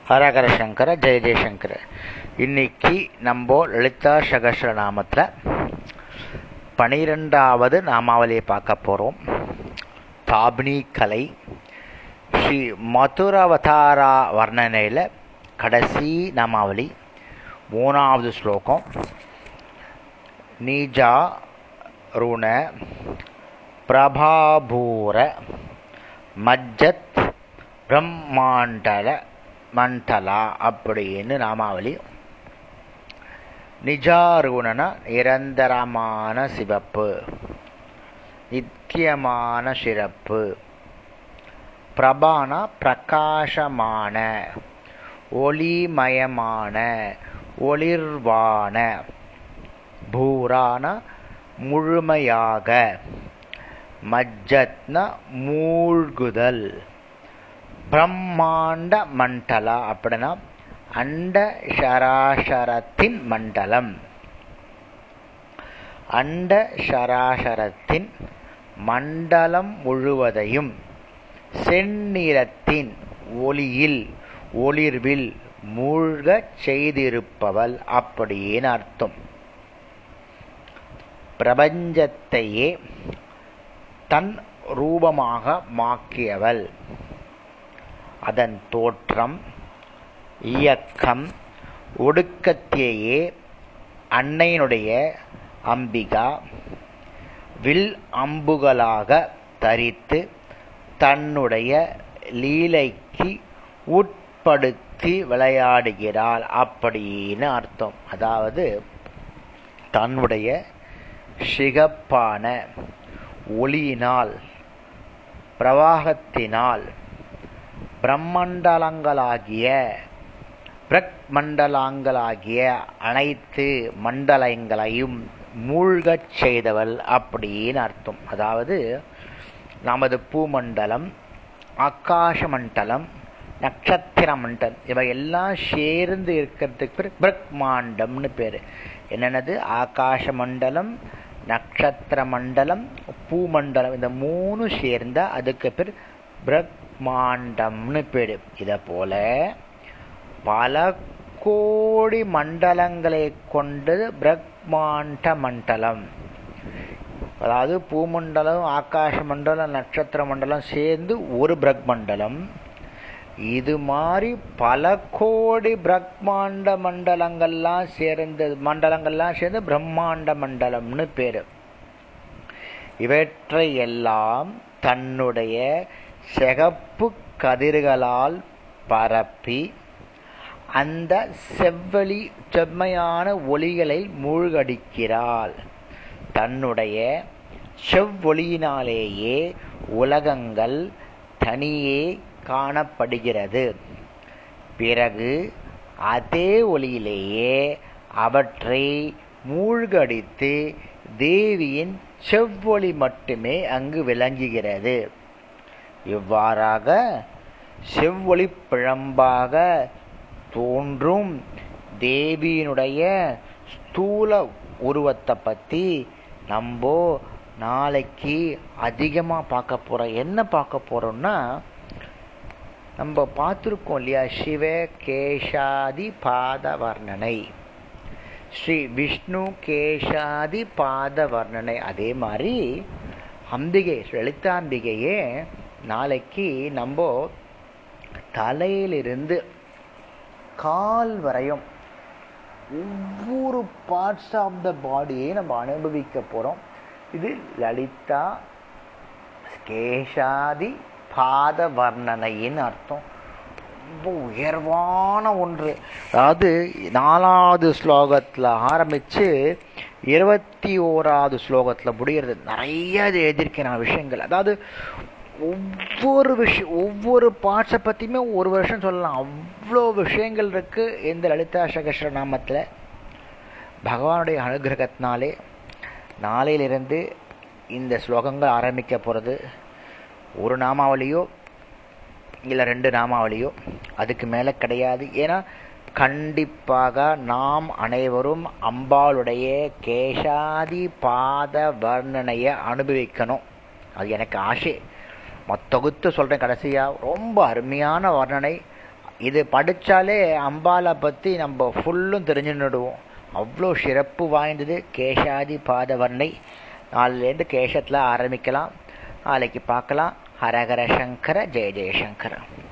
ஹரஹர சங்கர ஜெய ஜெயசங்கர இன்னைக்கு நம்ம லலிதா சகஸ்ரநாமத்தில் பனிரெண்டாவது நாமாவளியை பார்க்க போகிறோம் தாபினி கலை ஸ்ரீ மதுராவதாரா வர்ணனையில் கடைசி நாமாவளி மூணாவது ஸ்லோகம் நீஜா ருண பிரபாபூர மஜ்ஜத் பிரம்மாண்டல மண்டலா அப்படின்னு நாமாவளி நிஜாருணன நிரந்தரமான சிவப்பு நித்தியமான சிறப்பு பிரபான பிரகாசமான ஒளிமயமான ஒளிர்வான பூரான முழுமையாக மஜ்ஜத்ன மூழ்குதல் பிரம்மாண்ட மண்டலா அப்படின்னா அண்ட சராசரத்தின் மண்டலம் அண்ட சராசரத்தின் மண்டலம் முழுவதையும் செந்நிறத்தின் ஒளியில் ஒளிர்வில் மூழ்கச் செய்திருப்பவள் அப்படின்னு அர்த்தம் பிரபஞ்சத்தையே தன் ரூபமாக மாக்கியவள் அதன் தோற்றம் இயக்கம் ஒடுக்கத்தையே அன்னையினுடைய அம்பிகா வில் அம்புகளாக தரித்து தன்னுடைய லீலைக்கு உட்படுத்தி விளையாடுகிறாள் அப்படின்னு அர்த்தம் அதாவது தன்னுடைய சிகப்பான ஒளியினால் பிரவாகத்தினால் பிரம்மண்டலங்களாகிய பிரக்மண்டலங்களாகிய அனைத்து மண்டலங்களையும் மூழ்கச் செய்தவள் அப்படின்னு அர்த்தம் அதாவது நமது பூமண்டலம் ஆகாச மண்டலம் நட்சத்திர மண்டலம் இவை எல்லாம் சேர்ந்து இருக்கிறதுக்கு பேர் பிரக்மாண்டம்னு பேர் என்னென்னது ஆகாச மண்டலம் நட்சத்திர மண்டலம் பூமண்டலம் இந்த மூணு சேர்ந்தா அதுக்கு பேர் பிரக்மாண்டம்னு பேர் இதை போல பல கோடி மண்டலங்களை கொண்டது பிரக்மாண்ட மண்டலம் அதாவது பூமண்டலம் ஆகாச மண்டலம் நட்சத்திர மண்டலம் சேர்ந்து ஒரு பிரக்மண்டலம் இது மாதிரி பல கோடி பிரம்மாண்ட மண்டலங்கள்லாம் சேர்ந்து மண்டலங்கள்லாம் சேர்ந்து பிரம்மாண்ட மண்டலம்னு பேரு இவற்றை எல்லாம் தன்னுடைய சிகப்பு கதிர்களால் பரப்பி அந்த செவ்வழி செம்மையான ஒளிகளை மூழ்கடிக்கிறாள் தன்னுடைய செவ்வொளியினாலேயே உலகங்கள் தனியே காணப்படுகிறது பிறகு அதே ஒளியிலேயே அவற்றை மூழ்கடித்து தேவியின் செவ்வொளி மட்டுமே அங்கு விளங்குகிறது இவ்வாறாக செவ்வொளி பிழம்பாக தோன்றும் தேவியினுடைய ஸ்தூல உருவத்தை பற்றி நம்ம நாளைக்கு அதிகமாக பார்க்க போகிறோம் என்ன பார்க்க போகிறோம்னா நம்ம பார்த்துருக்கோம் இல்லையா சிவ கேஷாதி பாத வர்ணனை ஸ்ரீ விஷ்ணு கேஷாதி பாத வர்ணனை அதே மாதிரி அம்பிகை லலிதாம்பிகையே நாளைக்கு நம்ம தலையிலிருந்து கால் வரையும் ஒவ்வொரு பார்ட்ஸ் ஆஃப் த பாடியை நம்ம அனுபவிக்க போகிறோம் இது லலிதா கேஷாதி பாத வர்ணனையின் அர்த்தம் ரொம்ப உயர்வான ஒன்று அதாவது நாலாவது ஸ்லோகத்தில் ஆரம்பித்து இருபத்தி ஓராவது ஸ்லோகத்தில் முடிகிறது நிறைய இது எழுதியிருக்கேன் நான் விஷயங்கள் அதாவது ஒவ்வொரு விஷயம் ஒவ்வொரு பார்ட்ஸை பற்றியுமே ஒரு வருஷம் சொல்லலாம் அவ்வளோ விஷயங்கள் இருக்குது இந்த லலிதா சகஸ்ர நாமத்தில் பகவானுடைய அனுகிரகத்தினாலே நாளையிலிருந்து இந்த ஸ்லோகங்கள் ஆரம்பிக்க போகிறது ஒரு நாமாவளியோ இல்லை ரெண்டு நாமாவளியோ அதுக்கு மேலே கிடையாது ஏன்னா கண்டிப்பாக நாம் அனைவரும் அம்பாளுடைய கேஷாதி பாத வர்ணனையை அனுபவிக்கணும் அது எனக்கு ஆசை மொத்தொகுத்து சொல்கிறேன் கடைசியாக ரொம்ப அருமையான வர்ணனை இது படித்தாலே அம்பாலை பற்றி நம்ம ஃபுல்லும் தெரிஞ்சுன்னுடுவோம் அவ்வளோ சிறப்பு வாய்ந்தது கேஷாதி பாதவர்ணை நாலுலேருந்து கேஷத்தில் ஆரம்பிக்கலாம் நாளைக்கு பார்க்கலாம் ஹரஹர சங்கர ஜெய ஜெயசங்கர